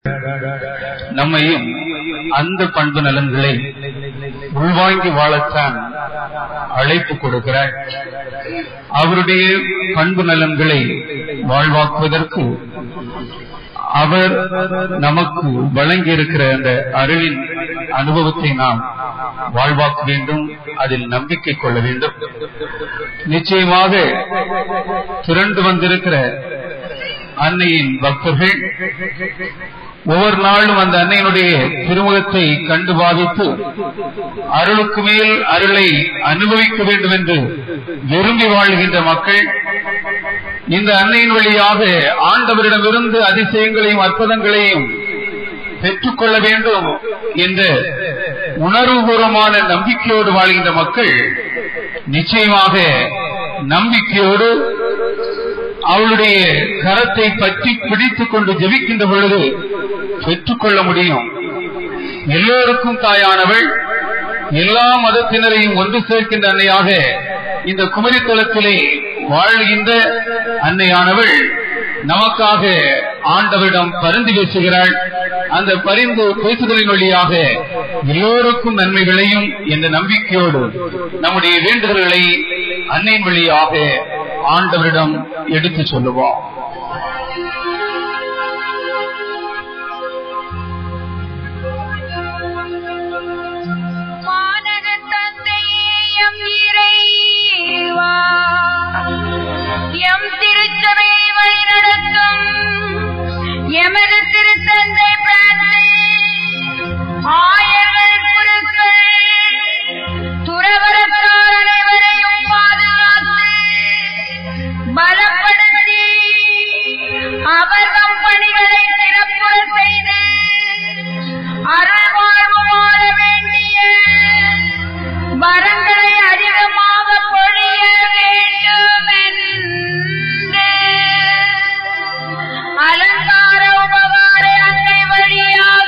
நம்மையும் அந்த பண்பு நலன்களை உள்வாங்கி வாழத்தான் அழைப்பு கொடுக்கிறார் அவருடைய பண்பு நலன்களை வாழ்வாக்குவதற்கு அவர் நமக்கு வழங்கியிருக்கிற அந்த அருளின் அனுபவத்தை நாம் வாழ்வாக்க வேண்டும் அதில் நம்பிக்கை கொள்ள வேண்டும் நிச்சயமாக திரண்டு வந்திருக்கிற அன்னையின் பக்தர்கள் ஒவ்வொரு நாளும் அந்த அன்னையினுடைய திருமுகத்தை கண்டு பாவித்து அருளுக்கு மேல் அருளை அனுபவிக்க வேண்டும் என்று விரும்பி வாழ்கின்ற மக்கள் இந்த அன்னையின் வழியாக ஆண்டவரிடமிருந்து அதிசயங்களையும் அற்புதங்களையும் பெற்றுக்கொள்ள வேண்டும் என்ற உணர்வுபூர்வமான நம்பிக்கையோடு வாழ்கின்ற மக்கள் நிச்சயமாக நம்பிக்கையோடு அவளுடைய கரத்தை பற்றி பிடித்துக் கொண்டு ஜெபிக்கின்ற பொழுது பெற்றுக்கொள்ள முடியும் எல்லோருக்கும் தாயானவள் எல்லா மதத்தினரையும் ஒன்று சேர்க்கின்ற அன்னையாக இந்த குமரித்தலத்திலே வாழ்கின்ற அன்னையானவள் நமக்காக ஆண்டவரிடம் பரிந்து பேசுகிறாள் அந்த பரிந்து பேசுதலின் வழியாக எல்லோருக்கும் நன்மைகளையும் என்ற நம்பிக்கையோடு நம்முடைய வேண்டுதல்களை அன்னையின் வழியாக ஆண்டவரிடம் எடுத்து சொல்லுவோம் வானக தந்தையே எம் இறைவா, எம் திருச்சபையை வழிநடத்தும் எமது திருத்தந்தை பிரான்சிஸ், ஆயர்கள் குருக்கள், துறவரத்தார் அனைவரையும் பாதுகாத்து, பலப்படுத்தி, அவர் தம் பணிகளை சிறப்புற செய்து அருள் வாழ்வு வாழ வேண்டிய வரங்களை அதிகமாக பொழிய வேண்டும் என்று அலங்கார உபகார அன்னை வழியாக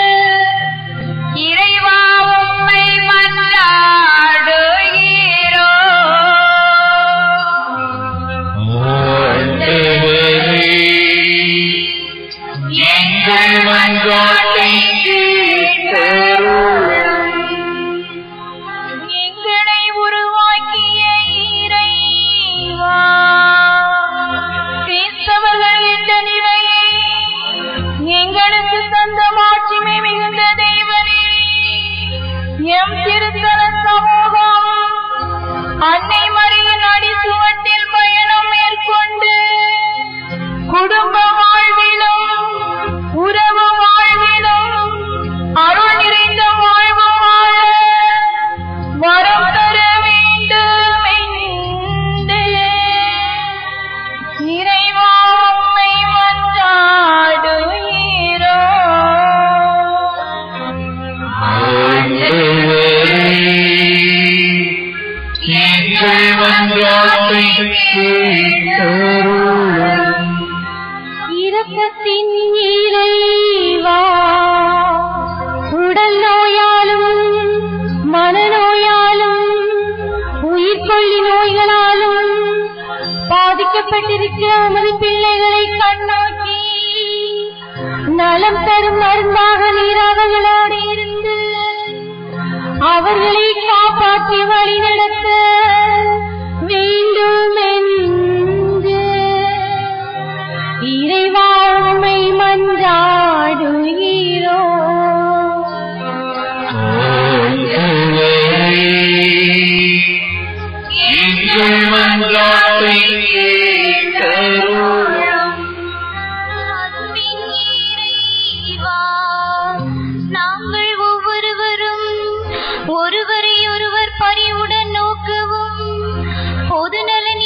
இறைவா உம்மை மன்றாடுகிறோம் எங்கள் மன்றாட்டை எங்களை உருவாக்கிய இறைவா கிறிஸ்தவர்கள் என்ற நிலையை எங்களுக்கு தந்த மாட்சிமை மிகுந்த தெய்வனே எம் திருத்தல சமூகம் அன்னை மரியின் அடிசுவட்டில் பயணம் மேற்கொண்டு குடும்ப வாழ்விலும் உறவு வாழ்விலும் அருள் நிறைந்த வாழ்வு வாழ வரம் தர வேண்டும் என்று இறைவா உம்மை எங்கள் மன்றாட்டை இரக்கத்தின் இறைவா உடல் நோயாலும் மனநோயாலும் உயிர்கொல்லி நோய்களாலும் பாதிக்கப்பட்டிருக்கிற உமது பிள்ளைகளை கண்ணோக்கி நலம் தரும் மருந்தாக நீராவர்களோடு இருந்து அவர்களை காப்பாற்றி வழி நடத்த வேண்டும் என்று இறைவா உம்மை மன்றாடுகிறோ எங்கள் மன்றாட்டை நாங்கள் ஒவ்வொருவரும் ஒருவரை ஒருவர் பரிவுடன் நோக்கவும் பொதுநலன்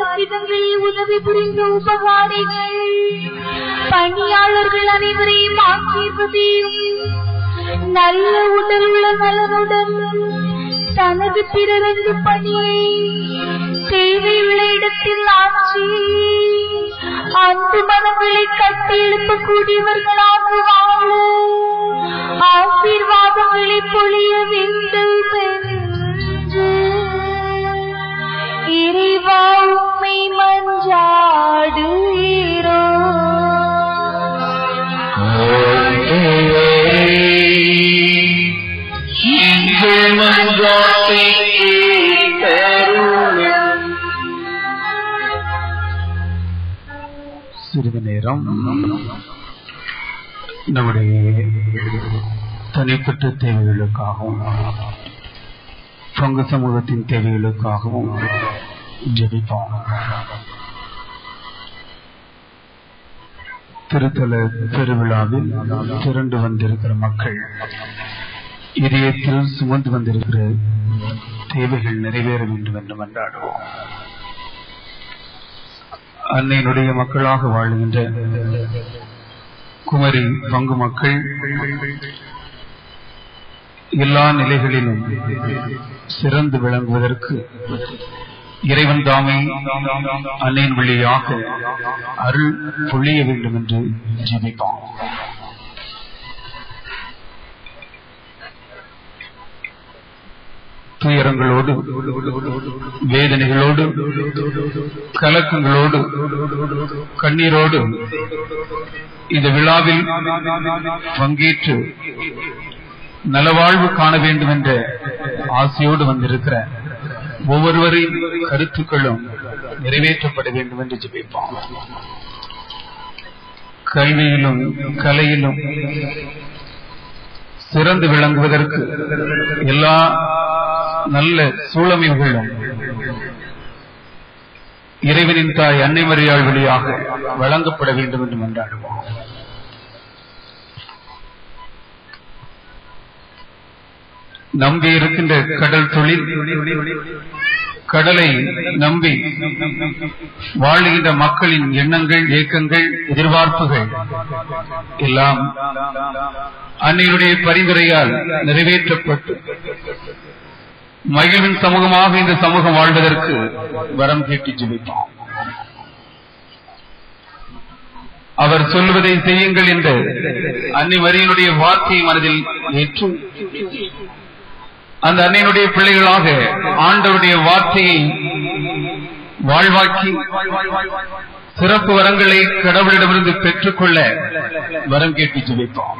விதங்களில் உதவி புரிந்த உபகாரிகள் பணியாளர்கள் அனைவரையும் ஆசீர்வதியும் நல்ல உடல் உள்ள நலனுடன் தனது பிறரங்கு பணியை தேவையுள்ள இடத்தில் ஆட்சி அன்பு மனங்களை கட்டி எழுப்பக்கூடியவர்களாக வாழ ஆசீர்வாதங்களை பொழிய வேண்டும் என்று இறைவா உம்மை மஞ்சாடுகிறோ எங்கள் மன்றாட்டை கேட்டருளும். சிறிது நேரம் நம்முடைய தனிப்பட்ட தேவைகளுக்காகவும் பங்கு சமூகத்தின் தேவைகளுக்காகவும் ஜெபிப்போம் திருத்தல பெருவிழாவில் திரண்டு வந்திருக்கிற மக்கள் இதயத்தில் சுமந்து வந்திருக்கிற தேவைகள் நிறைவேற வேண்டும் என்று மன்றாடுவோம் அன்னையினுடைய மக்களாக வாழுகின்ற குமரி பங்கு மக்கள் எல்லா நிலைகளிலும் சிறந்து விளங்குவதற்கு இறைவன் தாமே அன்னையின் வழியாக அருள் பொழிய வேண்டும் என்று ஜெபிப்போம் துயரங்களோடு வேதனைகளோடு கலக்கங்களோடு கண்ணீரோடு இந்த விழாவில் பங்கேற்று நலவாழ்வு காண வேண்டும் என்ற ஆசையோடு வந்திருக்கிற ஒவ்வொருவரின் கருத்துக்களும் நிறைவேற்றப்பட வேண்டும் என்று ஜெபிப்போம் கல்வியிலும் கலையிலும் சிறந்து விளங்குவதற்கு எல்லா நல்ல சூழமைவுகளும் இறைவனின் தாய் அன்னை மரியாள் வழியாக வழங்கப்பட வேண்டும் என்று மன்றாடுவோம் நம்பி இருக்கின்ற கடல் தொழில் கடலை நம்பி வாழுகின்ற மக்களின் எண்ணங்கள் ஏக்கங்கள் எதிர்பார்ப்புகள் எல்லாம் அன்னையுடைய பரிந்துரையால் நிறைவேற்றப்பட்டு மகிழ்வின் சமூகமாக இந்த சமூகம் வாழ்வதற்கு வரம் கேட்டு ஜெபிப்போம் அவர் சொல்வதை செய்யுங்கள் என்ற அன்னை மரியனுடைய வார்த்தையை மனதில் ஏற்று அந்த அன்னையினுடைய பிள்ளைகளாக ஆண்டவருடைய வார்த்தையை வாழ்வாக்கி சிறப்பு வரங்களை கடவுளிடமிருந்து பெற்றுக்கொள்ள வரம் கேட்டு ஜெபிப்போம்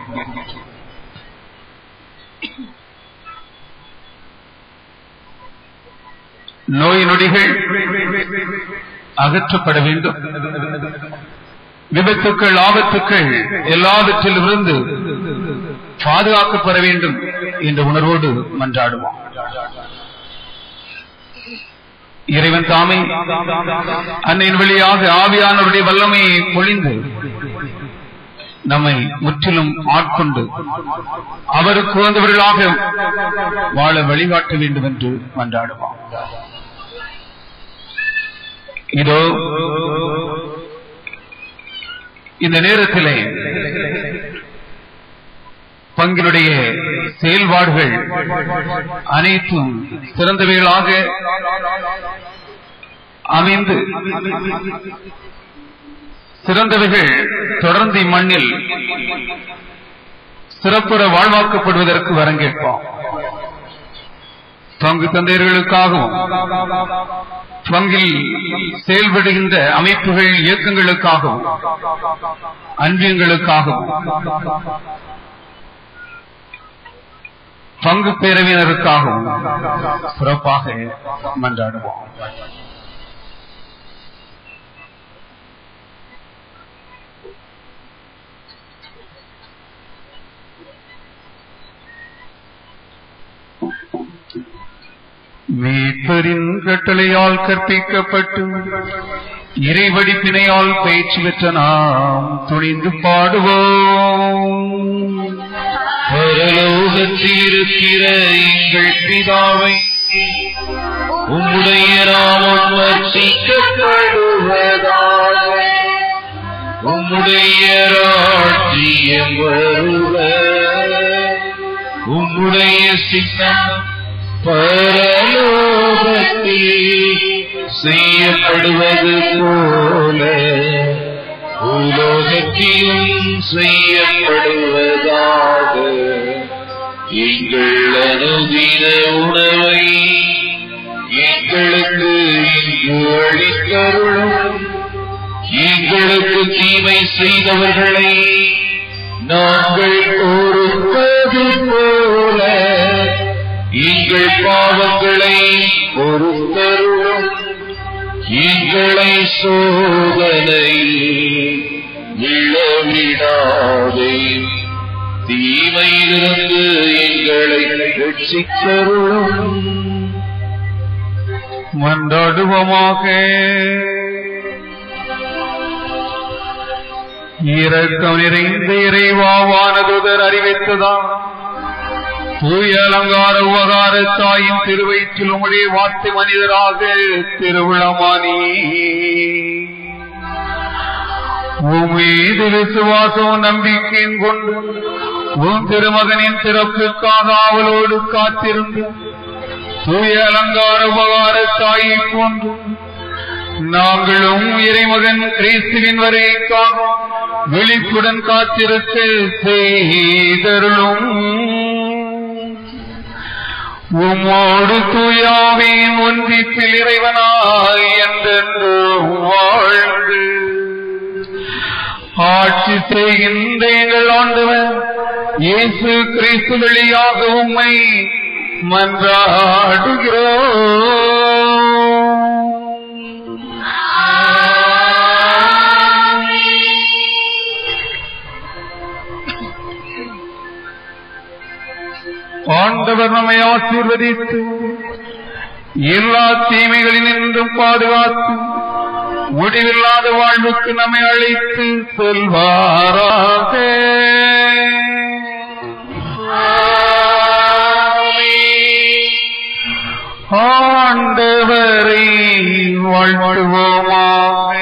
நோய் நொடிகள் அகற்றப்பட வேண்டும் விபத்துக்கள் ஆபத்துக்கள் எல்லாவற்றிலிருந்து பாதுகாக்கப்பட வேண்டும் என்ற உணர்வோடு மன்றாடுவோம் இறைவன் தாமே அன்னையின் வழியாக ஆவியானவருடைய வல்லமையை பொழிந்து நம்மை முற்றிலும் ஆட்கொண்டு அவருக்கு உகந்தவர்களாக வாழ வழிகாட்ட வேண்டும் என்று மன்றாடுவோம் இதோ இந்த நேரத்திலே பங்கினுடைய செயல்பாடுகள் அனைத்தும் சிறந்தவைகளாக அமைந்து சிறந்தவைகள் தொடர்ந்து இம்மண்ணில் சிறப்புற வாழ்வாக்கப்படுவதற்கு வரங்கேற்போம் பங்கு தந்தையர்களுக்காகவும் பங்கில் செயல்படுகின்ற அமைப்புகள் இயக்கங்களுக்காகவும் அன்பியங்களுக்காகவும் பங்கு பேரவையினருக்காகவும் சிறப்பாக மன்றாடுவோம் மீட்பரின் கட்டளையால் கற்பிக்கப்பட்டு இறைவடிப்பினையால் பயிற்சி பெற்ற நாம் துணிந்து பாடுவோம் பரலோகத்தில் இருக்கிற எங்கள் பிதாவை உம்முடைய நாமம் வர்ஷிக்கப்படுவதாக உம்முடைய ராஜ்யம் வருக உம்முடைய சித்தம் பரலோகத்தில் செய்யப்படுவது போல உலோகத்திலும் செய்யப்படுவதாக எங்கள் அனுதின உணவை எங்களுக்கு இங்கு அளித்தருளும் எங்களுக்கு தீமை செய்தவர்களை நாங்கள் பொறுப்பது போல எங்கள் பாவங்களை பொறுத்தருளும் எங்களை சோதனை இழவிடாதே தீமையிலிருந்து எங்களை ரட்சித்தருளும் மன்றாடுவோமாக இரக்கம் நிறைந்த இறைவாவானதுதர் அறிவித்ததாம் தூய அலங்கார உபகார தாயின் திருவயிற்றில் உம்முடைய வார்த்தை மனிதராக திருவிழமானி உன் மீது விசுவாசம் நம்பிக்கையும் கொண்டு உன் திருமகனின் பிறப்புக்காக அவளோடு காத்திருந்து தூய அலங்கார உபகார தாயை போன்று நாங்களும் இறைமகன் கிறிஸ்துவின் வரைக்காக விழிப்புடன் காத்திருக்க செய்தருளும் உம்மோடு தூயாவின் ஒன்றிப்பில் இறைவனாய் என்றென்று வாழ்ந்து ஆட்சி செய்கின்ற எங்கள் ஆண்டவர் இயேசு கிறிஸ்து வழியாக உம்மை மன்றாடுகிறோம் ஆண்டவர் நம்மை ஆசீர்வதித்து எல்லா தீமைகளினின்றும் பாதுகாத்து முடிவில்லாத வாழ்வுக்கு நம்மை அழைத்து செல்வாராக ஆண்டவரை வாழ்வாழ்வோமாக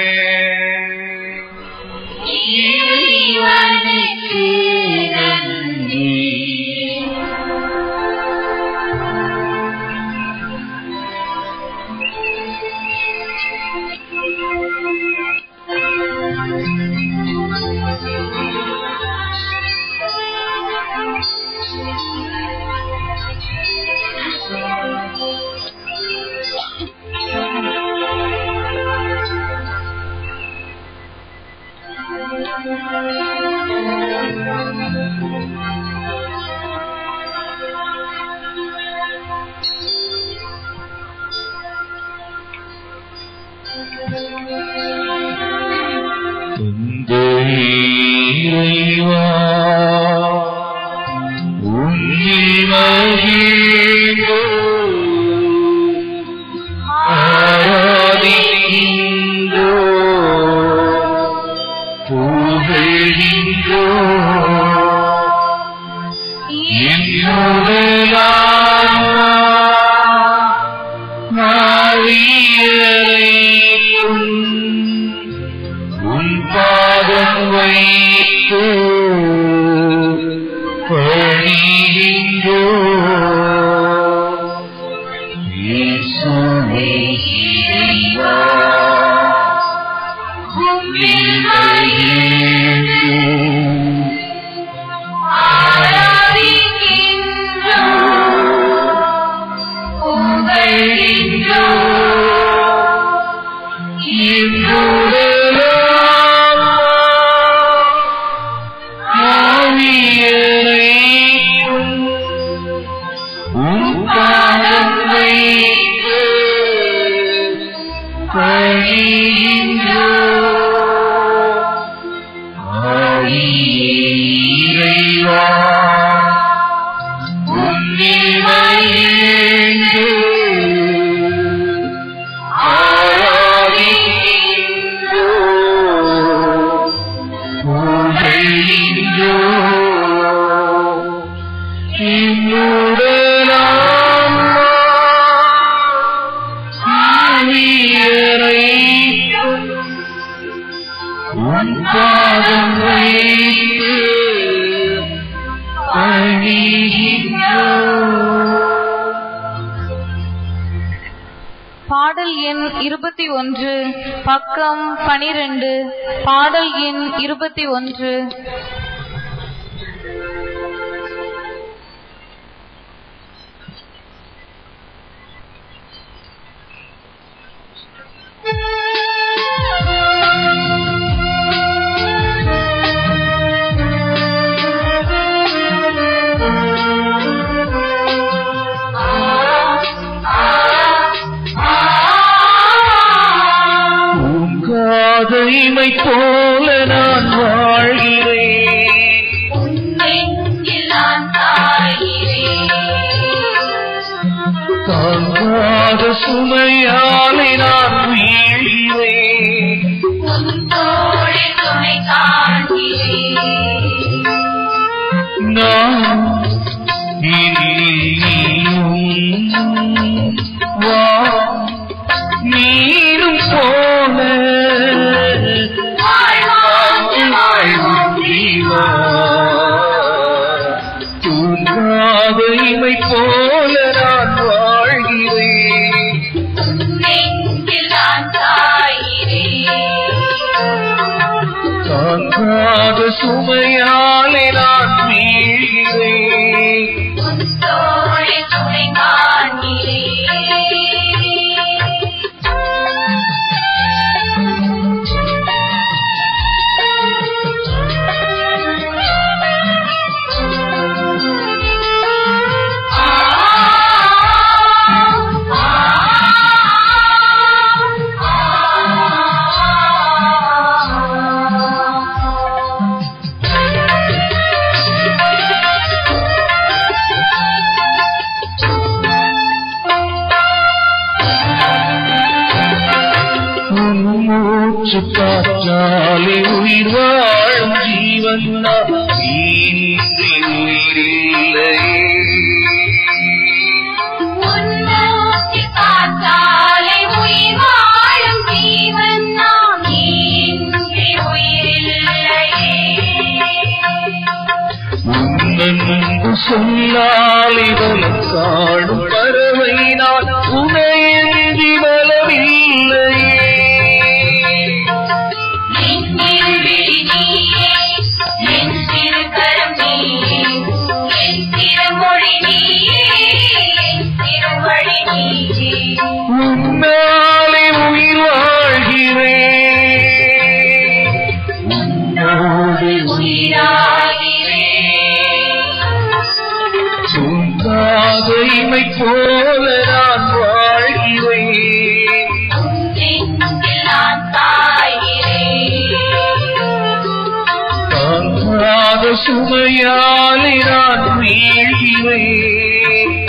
இறைவனுக்கு நன்றி இறைவா உன்னில் மகிழ்ந்து ஆராதிக்கின்றோம், புகழ்கின்றோம். என்னுடைய ஆன்மா நாழியரைக்கும் உன் பாதம் வைத்து பணிகின்றோ இயேசுவே இறைவா, உம்மில் மகிழ்ந்து இறைவா உன்னில் மகிழ்ந்து ஆராதிக்கின்றோம், புகழ்கின்றோம். என்னுடைய ஆன்மா உன் பாதம் வைத்து பாடல் எண் இருபத்தி ஒன்று பக்கம் பனிரெண்டு பாடல் எண் இருபத்தி ஒன்று பூங்காதைமை போல நான் வாழ்கிறேன் தாங்காத சுமையாலே நான் வீழ்கிறேன் நான் நீயும் வா நீரும் போல தூங்காத இமை போல நான் வாழ்கிறேன் தாங்காத சுமையாலே நான் வீழ்கிறேன் உன் மூச்சு காற்றாலே உயிர் வாழும் ஜீவன் நான். நீன்றி உயிரில்லை உன்னன்பு சொன்னால் இவலம் காணும் பறவை நான் உனையன்றி பலமில்லையே உன்னாலே உயிர் வாழ்கிறேன் உன்னோடு சுங்காத இமை போல நான் வாழ்கிறேன் தாங்காத சுமையாலே நான் வீழ்கிறேன்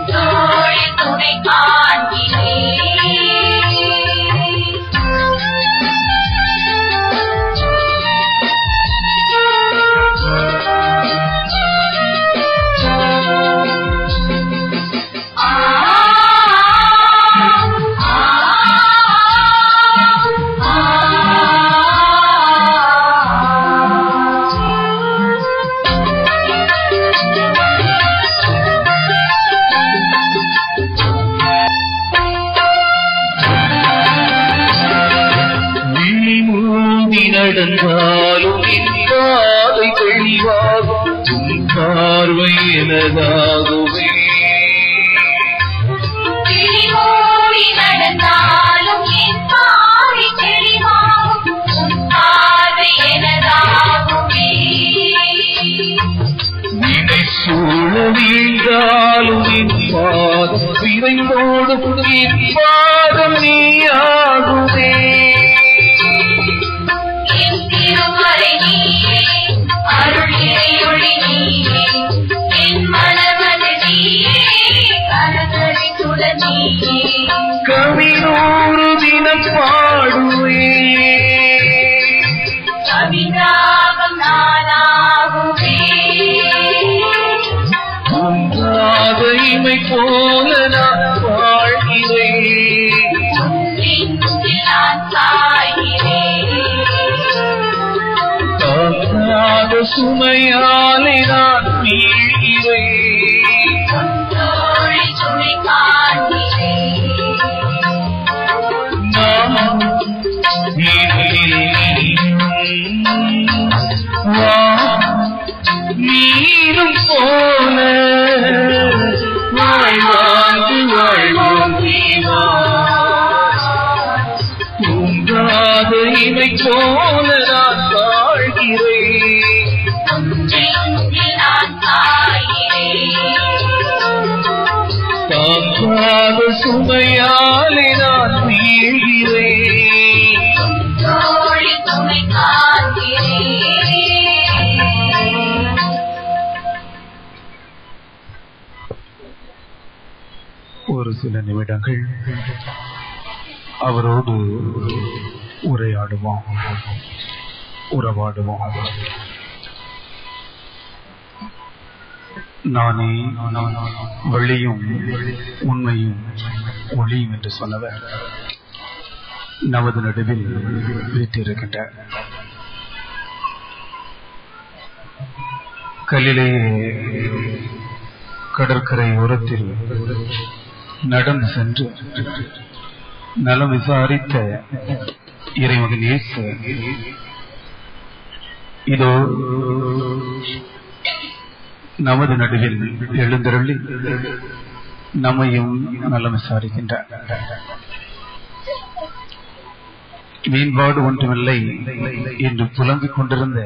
விழி மூடி நடந்தாலும் என் பாதை தெளிவாகும் உன் பார்வை எனதாகுவே நடந்தாலும் என் பாவை தெளிவாகும் உன் பார்வை எனதாகுமே நினை சூழ வீழ்ந்தாலும் என் பாதம் விரைந்தோடும் என் பாதம் நீயாகுவே என் திருமறை நீயே, அருள் இறையொளி நீயே, என் மனமது நீயே, கரதரை சுடர் நீயே. கவினூறு தினம் பாடுவே கவிதாகம் நானாகுமே. உன் பாதைமை போல நான் வாழ்கிறேன் சுமையாலே நான் வீழ்கிறேன் தோழி துணை காண்கிறேன் நாம் வா நீரும் போல வாழ்வாங்கு வாழ்வோம் நீவா தூங்காத இமை போல நான் வாழ்கிறேன் நெஞ்சில் நான் காய்கிறேன் தாங்காத சுமையாலே நான் வீழ்கிறேன் தோழி துணை காண்கிறேன் ஒரு சில நிமிடங்கள் அவரோடு உரையாடுவோம் உறவாடுவோம் நானே வழியும் உண்மையும் ஒளியும் என்று சொன்னவர் நமது நடுவில் வீட்டிருக்கின்றார் கல்லிலே கடற்கரை ஓரத்தில் நடந்து சென்று நலம் விசாரித்த இறைமகன் இயேசு இதோ நமது நடுவில் எழுந்தருளி நம்மையும் நலம் விசாரிக்கின்றார் மீன்பாடு ஒன்றுமில்லை என்று புலம்பிக் கொண்டிருந்த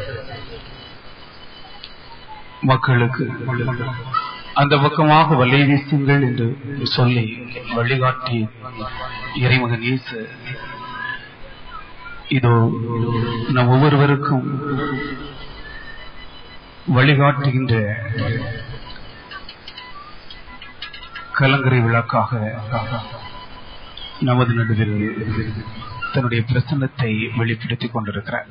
மக்களுக்கு அந்த பக்கமாக வலை வீசுங்கள் என்று சொல்லி வழிகாட்டி இறைமகன் இயேசு இதோ நம் ஒவ்வொருவருக்கும் வழிகாட்டுகின்ற கலங்கரை விளக்காக நமது நடுவில் தன்னுடைய பிரசன்னத்தை வெளிப்படுத்திக் கொண்டிருக்கிறார்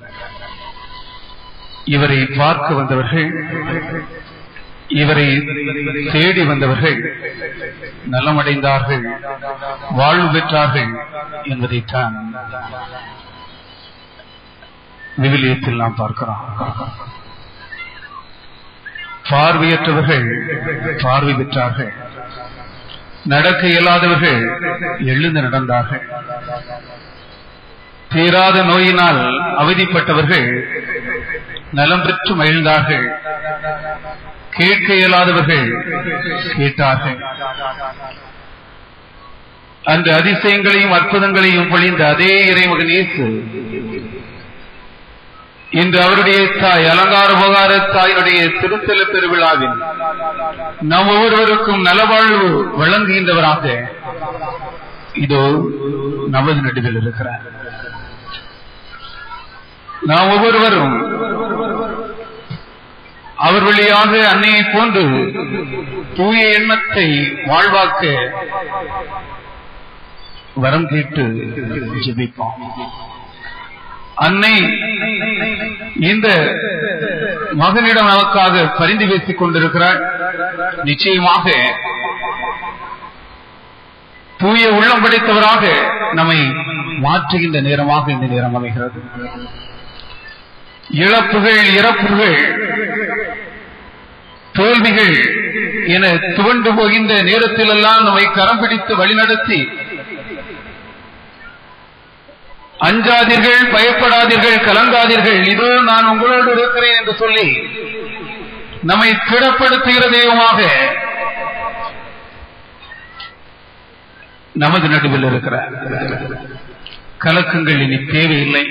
இவரை பார்க்க வந்தவர்கள் இவரை தேடி வந்தவர்கள் நலமடைந்தார்கள் வாழ்வு பெற்றார்கள் என்பதைத்தான் விவிலியத்தில் நாம் பார்க்கிறோம் பார்வையற்றவர்கள் பார்வை பெற்றார்கள் நடக்க இயலாதவர்கள் எழுந்து நடந்தார்கள் தீராத நோயினால் அவதிப்பட்டவர்கள் நலம் பெற்று மகிழ்ந்தார்கள் கேட்க இயலாதவர்கள் கேட்டார்கள் அந்த அதிசயங்களையும் அற்புதங்களையும் பொழிந்த அதே இறைமகன் இயேசு இன்று அவருடைய தாய் அலங்கார உபகார தாயினுடைய திருத்தல பெருவிழாவில் நம் ஒவ்வொருவருக்கும் நலவாழ்வு வழங்குகின்றவராக இதோ நமது நடுவில் இருக்கிறார் நாம் ஒவ்வொருவரும் அவர் வழியாக அன்னையை போன்று தூய எண்ணத்தை வாழ்வாக்க வரம் கேட்டு ஜெபிப்போம் அன்னை இந்த மகனிடம் நமக்காக பரிந்து பேசிக் கொண்டிருக்கிறார் நிச்சயமாக தூய உள்ளம் படைத்தவராக நம்மை மாற்றுகின்ற நேரமாக இந்த நேரம் அமைகிறது இழப்புகள் இறப்புகள் தோல்விகள் என துவண்டு போகின்ற நேரத்திலெல்லாம் நம்மை கரம் பிடித்து வழிநடத்தி அஞ்சாதீர்கள் பயப்படாதீர்கள் கலங்காதீர்கள் இதோ நான் உங்களோடு இருக்கிறேன் என்று சொல்லி நம்மை திடப்படுத்துகிற தெய்வமாக நமது நடுவில் இருக்கிறார் கலக்கங்கள் இனி தேவையில்லை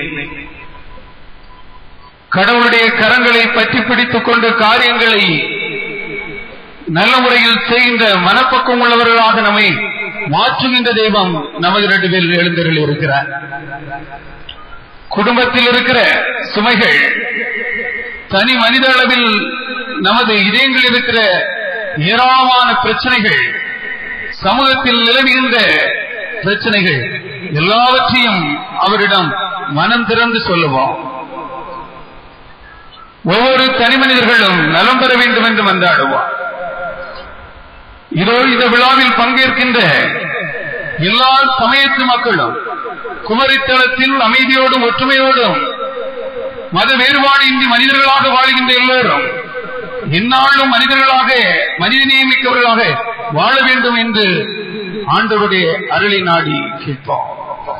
கடவுளுடைய கரங்களை பற்றி பிடித்துக் கொண்டு காரியங்களை நல்ல முறையில் செய்கின்ற மனப்பக்கம் உள்ளவர்களாக நம்மை மாற்றுகின்ற தெய்வம் நமது நடுவில் எழுந்தருள் இருக்கிறார் குடும்பத்தில் இருக்கிற சுமைகள் தனி மனித அளவில் நமது இதயங்களில் இருக்கிற ஏராளமான பிரச்சனைகள் சமூகத்தில் நிலவுகின்ற பிரச்சனைகள் எல்லாவற்றையும் அவரிடம் மனம் திறந்து சொல்லுவோம் ஒவ்வொரு தனி மனிதர்களும் நலம் பெற வேண்டும் என்று மன்றாடுவோம் இதோ இந்த விழாவில் பங்கேற்கின்ற எல்லா சமயத்து மக்களும் குமரித்தளத்தில் அமைதியோடும் ஒற்றுமையோடும் மத வேறுபாடு இன்றி மனிதர்களாக வாழ்கின்ற எல்லோரும் இந்நாளும் மனிதர்களாக மனிதநேயமிக்கவர்களாக வாழ வேண்டும் என்று ஆண்டவருடைய அருளை நாடி கேட்போம்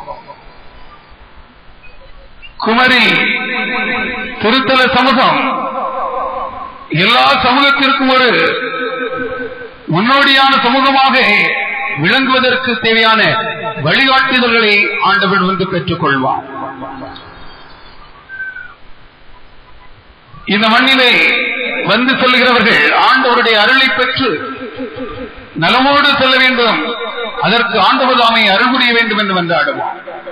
குமரி திருத்தல சமூகம் எல்லா சமூகத்திற்கும் ஒரு முன்னோடியான சமூகமாக விளங்குவதற்கு தேவையான வழிகாட்டுதல்களை ஆண்டவன் வந்து பெற்றுக் கொள்வான் இந்த மண்ணிலே வந்து செல்கிறவர்கள் ஆண்டவருடைய அருளை பெற்று நலமோடு செல்ல வேண்டும் அதற்கு ஆண்டவர் தாமை அருள் புரிய வேண்டும் என்று மன்றாடுவோம்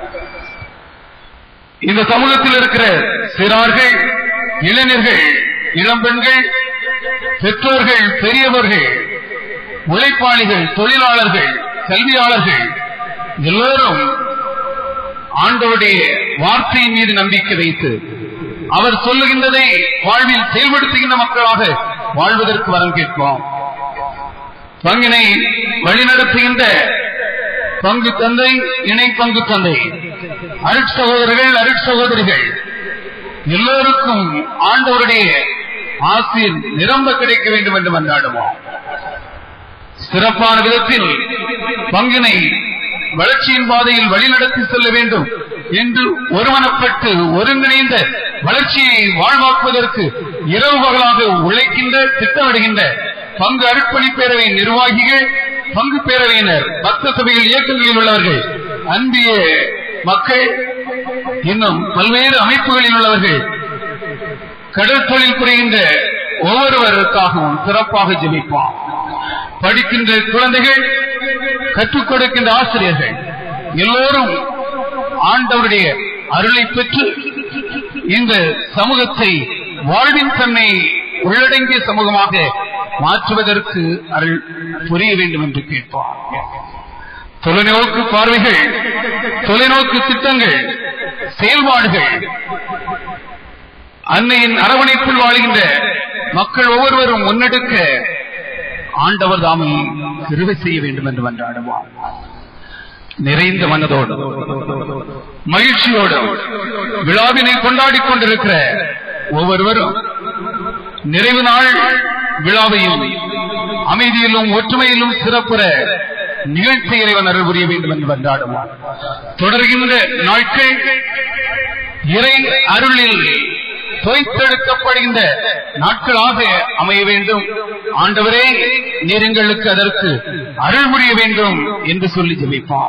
இந்த சமூகத்தில் இருக்கிற சிறார்கள் இளைஞர்கள் இளம்பெண்கள் பெற்றோர்கள் பெரியவர்கள் உழைப்பாளிகள் தொழிலாளர்கள் கல்வியாளர்கள் எல்லோரும் ஆண்டவருடைய வார்த்தையின் மீது நம்பிக்கை வைத்து அவர் சொல்லுகின்றதை வாழ்வில் செயல்படுத்துகின்ற மக்களாக வாழ்வதற்கு வரம் கேட்போம் பங்கினை வழிநடத்துகின்ற பங்கு தந்தை இணை பங்கு தந்தை அருட்சகோதரர்கள் அருட்சகோதரிகள் எல்லோருக்கும் ஆண்டவருடைய ஆசிர் நிரம்ப கிடைக்க வேண்டும் என்று மன்றாடுவோம் சிறப்பான விதத்தில் பங்கினை வளர்ச்சியின் பாதையில் வழிநடத்தி செல்ல வேண்டும் என்று ஒருமனப்பட்டு ஒருங்கிணைந்த வளர்ச்சியை வாழ்வாக்குவதற்கு இரவு பகலாக உழைக்கின்ற திட்டமிடுகின்ற பங்கு அருட்பணிப்பேரவை நிர்வாகிகள் பங்கு பேரவையினர் பக்த சபைகள் இயக்கங்களில் உள்ளவர்கள் அன்பிய மக்கள் இன்னும் பல்வேறு அமைப்புகளில் உள்ளவர்கள் கடல் தொழில் புரிகின்ற ஒவ்வொருவருக்காகவும் சிறப்பாக ஜெபிப்போம் படிக்கின்ற குழந்தைகள் கற்றுக் கொடுக்கின்ற ஆசிரியர்கள் எல்லோரும் ஆண்டவருடைய அருளை பெற்று இந்த சமூகத்தை வாழ்வின் தன்மை உள்ளடங்கிய சமூகமாக மாற்றுவதற்கு அருள் புரிய வேண்டும் என்று கேட்பார் தொலைநோக்கு பார்வைகள் தொலைநோக்கு திட்டங்கள் செயல்பாடுகள் அன்னையின் அரவணைப்பில் வாழ்கின்ற மக்கள் ஒவ்வொருவரும் முன்னெடுக்க ஆண்டவர் தாமை கிருவை செய்ய வேண்டும் என்று மன்றாடுவார் நிறைந்த மனதோடு மகிழ்ச்சியோடு விழாவினை கொண்டாடிக் கொண்டிருக்கிற ஒவ்வொருவரும் நிறைவு நாள் விழாவையும் அமைதியிலும் ஒற்றுமையிலும் சிறப்புற நிகழ்ச்சி இறைவன் அருள் புரிய வேண்டும் என்று மன்றாடுவார் தொடர்கின்ற நாட்கள் இறை அருளில் தோய்த்தெடுக்கப்படுகின்ற நாட்களாக அமைய வேண்டும் ஆண்டவரே நீர் எங்களுக்கு அதற்கு அருள் புரிய வேண்டும் என்று சொல்லி ஜெபிப்பார்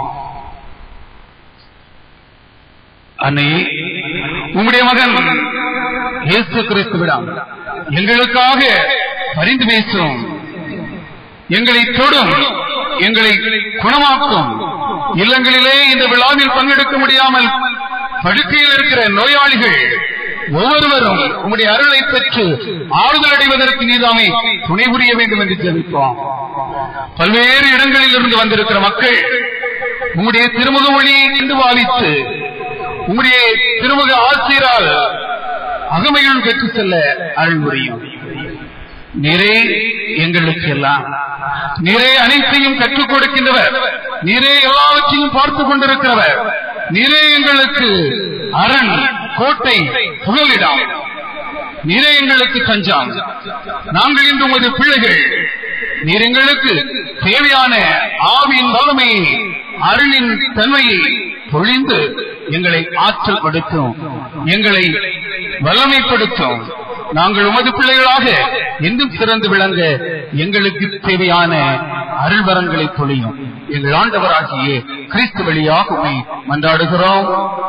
அன்னையே உம்முடைய மகன் இயேசு கிறிஸ்துவிடம் எங்களுக்காக பரிந்து பேசும் எங்களை தொடும் எங்களை குணமாக்கும் இல்லங்களிலே இந்த விழாவில் பங்கெடுக்க முடியாமல் படுக்கையில் இருக்கிற நோயாளிகள் ஒவ்வொருவரும் உம்முடைய அருளை பெற்று ஆறுதல் அடைவதற்கு நீதாமை துணை புரிய வேண்டும் என்று ஜெபிப்போம் பல்வேறு இடங்களில் இருந்து வந்திருக்கிற மக்கள் உம்முடைய திருமுக ஒளியை கண்டு பாவித்து உம்முடைய திருமுக ஆசிரியரால் அகமையுள் பெற்று செல்ல அருள் புரியும் நீரே எங்களுக்கு எல்லாம் நீரே அனைத்தையும் கற்றுக் கொடுக்கின்றவர் நீரே எல்லாவற்றையும் பார்த்துக் கொண்டிருக்கிறவர் நீரே எங்களுக்கு அரண் கோட்டை புகலிடம் நீரே எங்களுக்கு தஞ்சம் நாங்கள் இன்று உமது பிள்ளைகள் நீர் எங்களுக்கு தேவையான ஆவியின் வல்லமையை அருளின் தன்மையை பொழிந்து எங்களை ஆற்றல் படுத்தும் எங்களை வல்லமைப்படுத்தும் நாங்கள் உமது பிள்ளைகளாக இன்னும் சிறந்து விளங்க எங்களுக்கு தேவையான அருள்வரங்களை பொழியும் எங்கள் ஆண்டவராகிய கிறிஸ்து வழியாக உம்மை மன்றாடுகிறோம்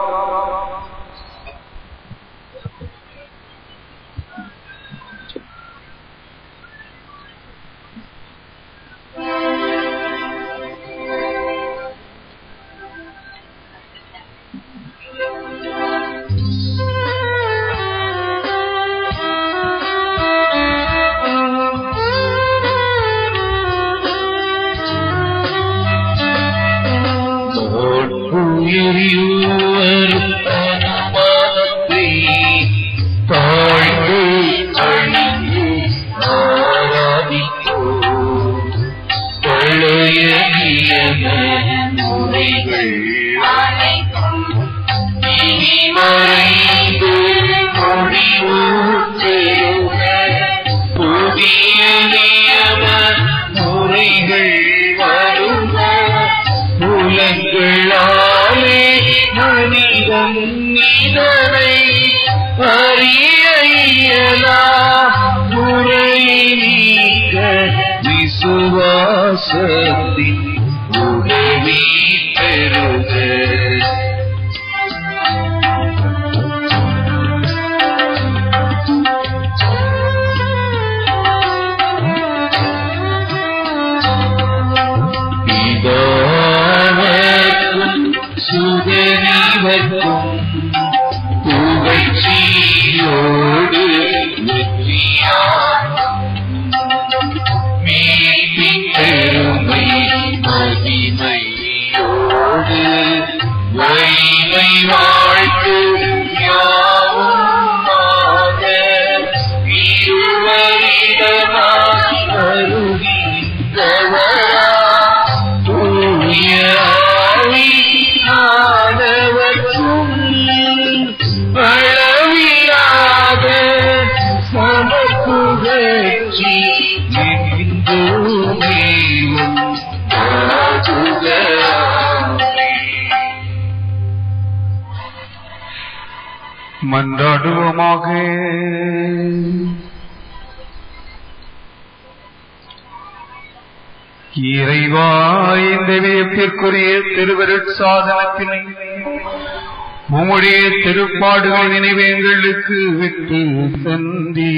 தோற்புயரியோர் அனுமானத்தை தாழ்ந்து அழிந்து ஆராதிப்போம் பழைய நியம முறைகள் அனைத்தும் இனி மறைந்து இதனை அறிய இயலா குறை நீக்க விசுவாசத்தின் உதவி பெறுக பிதாவர்க்கும் சுதனிவர்க்கும் புகழ்ச்சியோடு வெற்றியாகும் மீட்பின் பெருமை மகிமையோடு வலிமை வாழ்த்து யாவுமாக இருவரிடமாய் வருகின்றவரா தூய ஆவியானவர்க்கும் அளவில்லாத சமப்புகழ்ச்சி என்றுமே உண்டாகுகவே. மன்றாடுவோமாக இறைவா இந்த வியப்பிற்குரிய திருவருட் சாதனத்தினை உம்முடைய திருப்பாடுகள் நினைவு எங்களுக்கு விட்டு தந்தி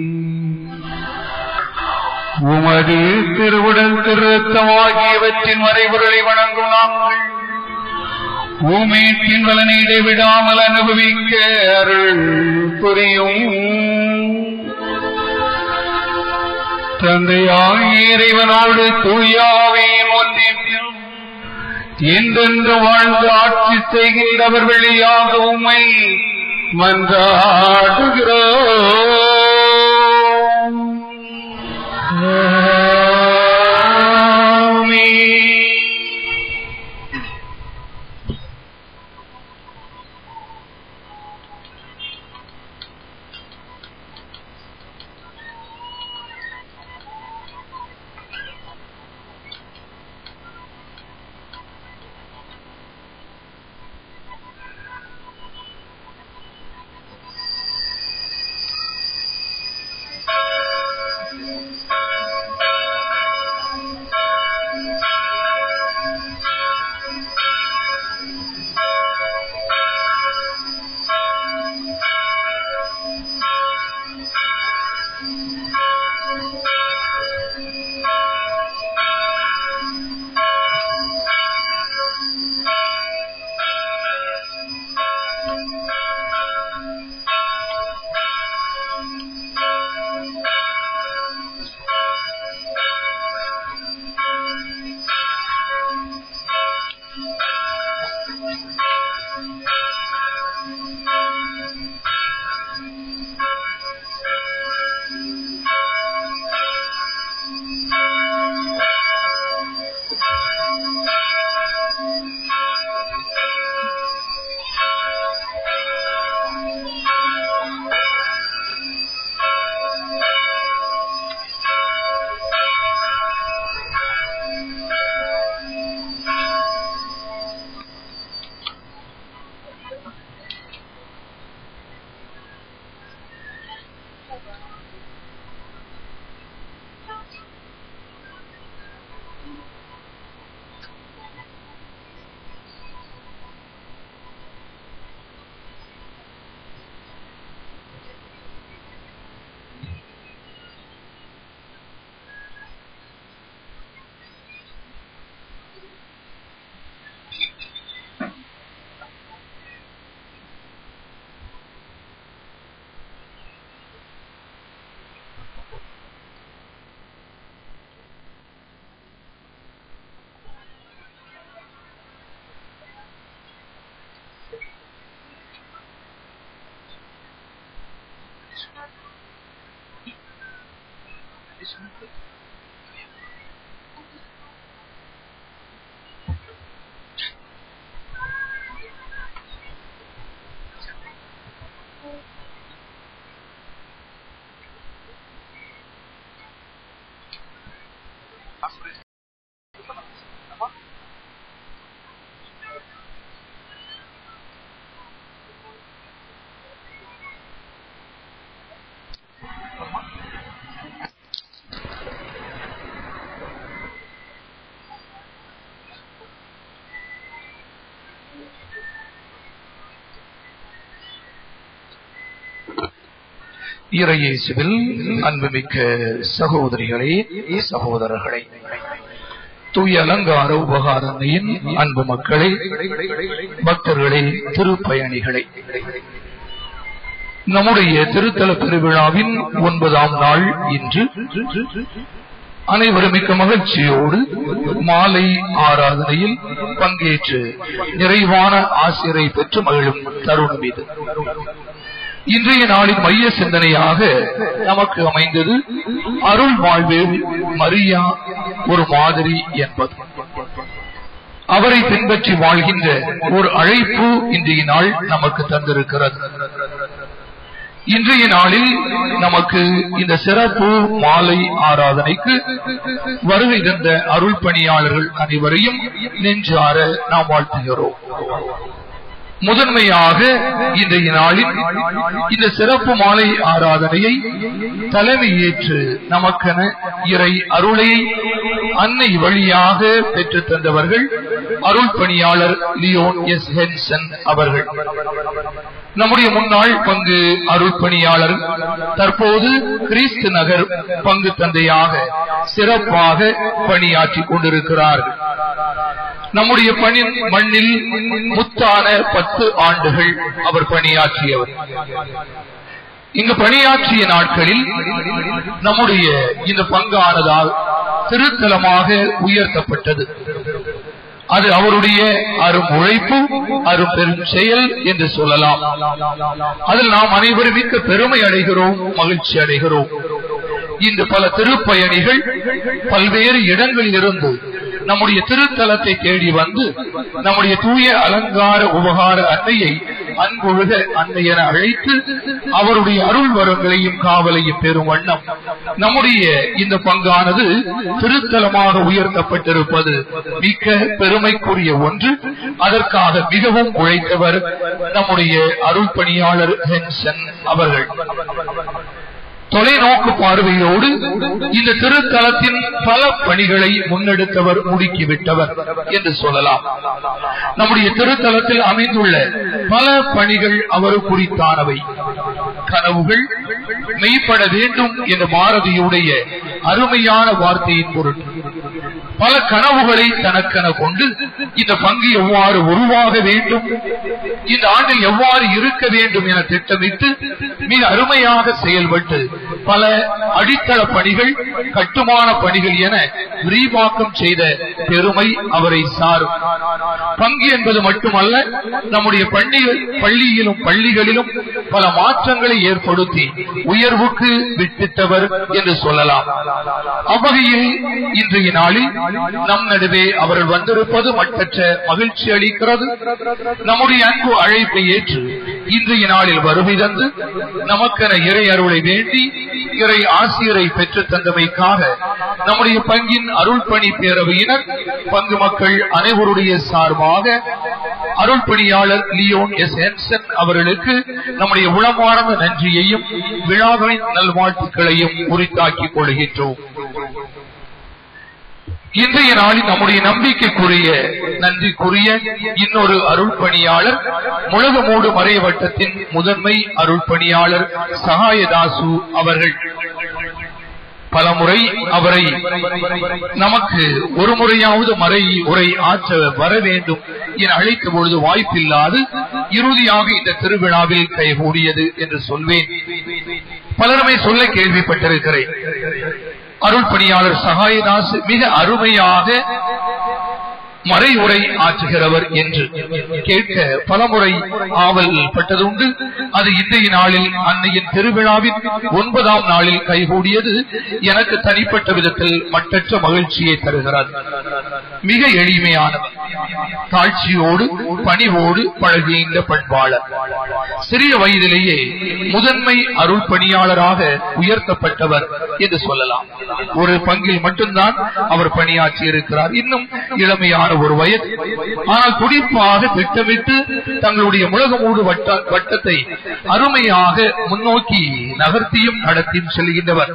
உமது திருவுடல் திருத்தம் ஆகியவற்றின் மறைபொருளை வணங்கும் நாங்கள் பூமீட்டின் பலனை இடைவிடாமல் அனுபவிக்க அருள் புரியும் தந்தையாய் இறைவனோடு தூயாவின் ஒன்றியம் என்றென்று வாழ்ந்து ஆட்சி செய்கின்றவர் வழியாக உம்மை மன்றாடுகிறோம் ஆமென். இறையேசுவில் அன்புமிக்க சகோதரிகளே சகோதரர்களே தூய அலங்கார உபகாரணையின் அன்பு மக்களே பக்தர்களே திருப்பயணிகளே நம்முடைய திருத்தல பெருவிழாவின் ஒன்பதாம் நாள் இன்று அனைவரும் மிக்க மகிழ்ச்சியோடு மாலை ஆராதனையில் பங்கேற்று நிறைவான ஆசிரியரை பெற்று மகிழும் தருணம் இது இன்றைய நாளின் மைய சிந்தனையாக நமக்கு அமைந்தது அருள் வாழ்வில் மரியா ஒரு மாதிரி என்பது அவரை பின்பற்றி வாழ்கின்ற ஒரு அழைப்பு இன்றைய நாள் நமக்கு தந்திருக்கிறது இன்றைய நாளில் நமக்கு இந்த சிறப்பு மாலை ஆராதனைக்கு வருகை தந்த அருள் பணியாளர்கள் அனைவரையும் நெஞ்சார நாம் வாழ்த்துகிறோம் முதன்மையாக இன்றைய நாளில் இந்த சிறப்பு மாலை ஆராதனையை தலைமை ஏற்று நமக்கென இறை அருளை அன்னை வழியாக பெற்று தந்தவர்கள் அருள் பணியாளர் லியோன் எஸ் ஹென்சன் அவர்கள் நம்முடைய முன்னாள் பங்கு அருள் பணியாளர் தற்போது கிறிஸ்து நகர் பங்கு தந்தையாக சிறப்பாக பணியாற்றிக் கொண்டிருக்கிறார்கள் நம்முடைய பணி மண்ணில் முத்தான பத்து ஆண்டுகள் அவர் பணியாற்றியவர் இங்கு பணியாற்றிய நாட்களில் நம்முடைய இந்த பங்கானதால் திருத்தலமாக உயர்த்தப்பட்டது அது அவருடைய அரும் உழைப்பு அரும் பெரும் செயல் என்று சொல்லலாம் அதில் நாம் அனைவரும் மிக்க பெருமை அடைகிறோம் மகிழ்ச்சி அடைகிறோம் இந்த பல திருப்பயணிகள் பல்வேறு இடங்களில் இருந்து நம்முடைய திருத்தலத்தை தேடி வந்து நம்முடைய தூய அலங்கார உபகார அன்னையை அன்பொழுக அன்னை என அழைத்து அவருடைய அருள் வரங்களையும் காவலையும் பெறும் வண்ணம் நம்முடைய இந்த பங்கானது திருத்தலமாக உயர்த்தப்பட்டிருப்பது மிக்க பெருமைக்குரிய ஒன்று அதற்காக மிகவும் உழைத்தவர் நம்முடைய அருள் பணியாளர் ஹென்சன் அவர்கள் தொலைநோக்கு பார்வையோடு இந்த திருத்தலத்தின் பல பணிகளை முன்னெடுத்தவர் முடுக்கிவிட்டவர் என்று சொல்லலாம் நம்முடைய திருத்தலத்தில் அமைந்துள்ள பல பணிகள் அவர் குறித்தானவை கனவுகள் மெய்ப்பட வேண்டும் என்ற பாரதியுடைய அருமையான வார்த்தையின் பொருள் பல கனவுகளை தனக்கென கொண்டு இந்த பங்கு எவ்வாறு உருவாக வேண்டும் இந்த ஆண்டில் எவ்வாறு இருக்க வேண்டும் என திட்டமிட்டு மிக அருமையாக செயல்பட்டு பல அடித்தள பணிகள் கட்டுமான பணிகள் என விரிவாக்கம் செய்த பெருமை அவரை சாரும் பங்கு என்பது மட்டுமல்ல நம்முடைய பள்ளி பள்ளியிலும் பள்ளிகளிலும் பல மாற்றங்களை ஏற்படுத்தி உயர்வுக்கு விட்டிட்டவர் என்று சொல்லலாம் அவ்வகையில் இன்றைய நாளில் நம் நடுவே அவர்கள் வந்திருப்பது மட்டற்ற மகிழ்ச்சி அளிக்கிறது நம்முடைய அன்பு அழைப்பை ஏற்று இன்றைய நாளில் வருகை தந்து நமக்கென இறை அருளை வேண்டி இறை ஆசிரியரை பெற்று தந்தமைக்காக நம்முடைய பங்கின் அருள் பணி பேரவையினர் பங்கு மக்கள் அனைவருடைய சார்பாக அருள் பணியாளர் லியோன் எஸ் ஹென்சன் அவர்களுக்கு நம்முடைய உளமார்ந்த நன்றியையும் விழாவின் நல்வாழ்த்துக்களையும் உரித்தாக்கிக் கொள்கின்றோம் இன்றைய நாளில் நம்முடைய நம்பிக்கைக்குரிய நன்றிக்குரிய இன்னொரு அருள் பணியாளர் முழகமூடு மறைவட்டத்தின் முதன்மை அருள் பணியாளர் சகாயதாசு அவர்கள் பலமுறை அவரை நமக்கு ஒரு முறையாவது மறை உரை ஆற்ற வர வேண்டும் என அழைத்த பொழுது வாய்ப்பில்லாது இறுதியாக இந்த திருவிழாவில் கைகூடியது என்று சொல்வேன் பலருமே சொல்ல கேள்விப்பட்டிருக்கிறேன் அருள் பணியாளர் சகாயதாஸ் மிக அருமையாக மறை உரை ஆற்றுகிறவர் என்று கேட்க பலமுறை ஆவல் பட்டதுண்டு அது இன்றைய நாளில் அன்னையின் திருவிழாவின் ஒன்பதாம் நாளில் கைகூடியது எனக்கு தனிப்பட்ட விதத்தில் மட்டற்ற மகிழ்ச்சியை தருகிறது மிக எளிமையானவர் தாழ்ச்சியோடு பணிவோடு பழகிய இந்த பண்பாளர் சிறிய வயதிலேயே முதன்மை அருள் பணியாளராக உயர்த்தப்பட்டவர் என்று சொல்லலாம் ஒரு பங்கில் மட்டும்தான் அவர் பணியாற்றி இருக்கிறார் இன்னும் இளமையான ஒரு வயது ஆனால் துடிப்பாக திட்டமிட்டு தங்களுடைய முழகமூடு வட்ட வட்டத்தை அருமையாக முன்னோக்கி நகர்த்தியும் நடத்தியும் செல்கின்றவர்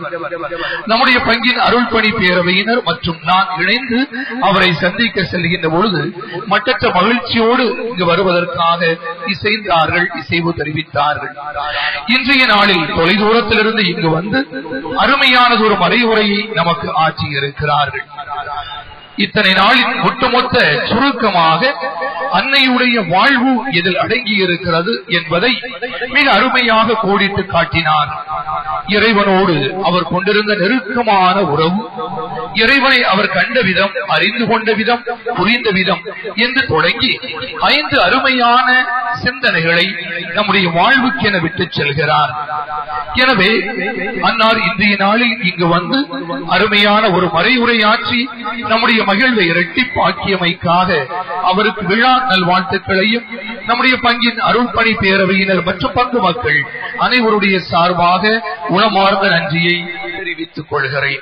நம்முடைய பங்கின் அருள் பணி பேரவையினர் மற்றும் நான் இணைந்து அவரை சந்திக்க செல்கின்ற பொழுது மட்டற்ற மகிழ்ச்சியோடு இங்கு வருவதற்காக இசைந்தார்கள் இசைவு தெரிவித்தார்கள் இன்றைய நாளில் தொலைதூரத்திலிருந்து இங்கு வந்து அருமையானது ஒரு மறைவுரையை நமக்கு ஆற்றி இருக்கிறார்கள் இத்தனை நாளின் ஒட்டுமொத்த சுருக்கமாக அன்னையுடைய வாழ்வு இதில் அடங்கி இருக்கிறது என்பதை மிக அருமையாக கோடிட்டு காட்டினார் இறைவனோடு அவர் கொண்டிருந்த நெருக்கமான உறவு இறைவனை அவர் கண்ட விதம் அறிந்து கொண்ட விதம் புரிந்த விதம் என்று தொடங்கி ஐந்து அருமையான சிந்தனைகளை நம்முடைய வாழ்வுக்கென விட்டுச் செல்கிறார் எனவே அன்னார் இன்றைய நாளில் இங்கு வந்து அருமையான ஒரு மறைவுரையாற்றி நம்முடைய மகிழ்வை இரட்டிப்பாக்கியமைக்காக அவருக்கு விழா நல்வாழ்த்துக்களையும் நம்முடைய பங்கின் அருள்பணி பேரவையினர் மற்றும் பங்கு மக்கள் அனைவருடைய சார்பாக உளமார்ந்த நன்றியை தெரிவித்துக் கொள்கிறேன்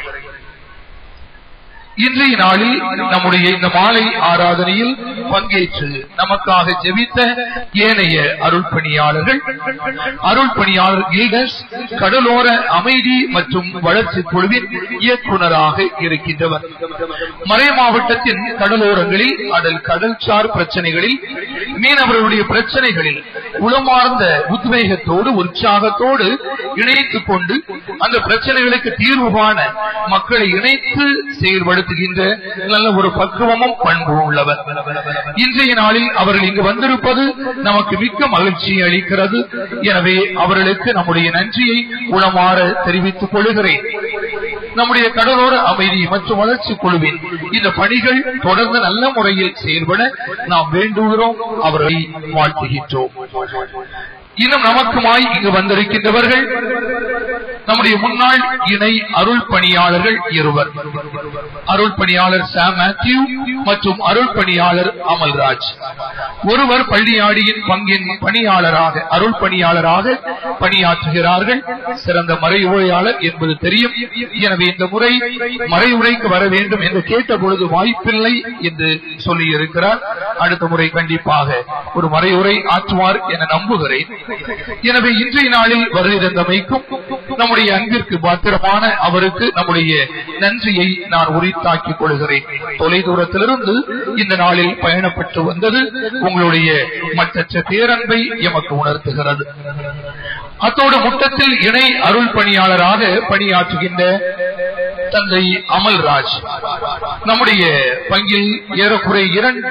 இன்றைய நாளில் நம்முடைய இந்த மாலை ஆராதனையில் பங்கேற்று நமக்காக ஜெபித்த ஏனைய அருள் பணியாளர்கள் அருள் பணியாளர் கில்கஸ் கடலோர அமைதி மற்றும் வளர்ச்சி குழுவின் இயக்குநராக இருக்கின்றவர் மறை மாவட்டத்தின் கடலோரங்களில் அதன் கடல்சார் பிரச்சனைகளில் மீனவர்களுடைய பிரச்சனைகளில் உளமார்ந்த உத்வேகத்தோடு உற்சாகத்தோடு இணைத்துக் கொண்டு அந்த பிரச்சனைகளுக்கு தீர்வு காண மக்களை இணைத்து செயல்படுத்துகின்ற நல்ல ஒரு பக்குவமும் பண்பும் உள்ளவர் இன்றைய நாளில் அவர்கள் இங்கு வந்திருப்பது நமக்கு மிக்க மகிழ்ச்சி அளிக்கிறது எனவே அவர்களுக்கு நம்முடைய நன்றியை உளமாற தெரிவித்துக் கொள்கிறேன் நம்முடைய கடலோர அமைதி மற்றும் வளர்ச்சி குழுவின் இந்த பணிகள் தொடர்ந்து நல்ல முறையில் செயல்பட நாம் வேண்டுகிறோம் அவர்களை வாழ்த்துகின்றோம் இன்னும் நமக்குமாய் இங்கு வந்திருக்கின்றவர்கள் நம்முடைய முன்னாள் இணை அருள் பணியாளர்கள் இருவர் அருள் பணியாளர் சாம் மேத்யூ மற்றும் அருள் பணியாளர் அமல்ராஜ் ஒருவர் பள்ளியாடியின் பங்கின் பணியாளராக அருள் பணியாளராக பணியாற்றுகிறார்கள் சிறந்த மறைவுரையாளர் என்பது தெரியும் எனவே இந்த முறை மறைவுரைக்கு வர வேண்டும் என்று கேட்ட பொழுது வாய்ப்பில்லை என்று சொல்லியிருக்கிறார் அடுத்த முறை கண்டிப்பாக ஒரு மறைவுரை ஆற்றுவார் என நம்புகிறேன் எனவே இன்றைய நாளில் வருகை தந்தமைக்கும் நம்முடைய அன்பிற்கு பாத்திரமான அவருக்கு நம்முடைய நன்றியை நான் உரித்தாக்கிக் கொள்கிறேன் தொலைதூரத்திலிருந்து இந்த நாளில் பயணப்பட்டு வந்தது உங்களுடைய மற்றற்ற பேரன்பை எமக்கு உணர்த்துகிறது அத்தோடு முட்டத்தில் இணை அருள் பணியாளராக பணியாற்றுகின்ற தந்தை அமல்ராஜ் நம்முடைய பங்கில் ஏறக்குறை இரண்டு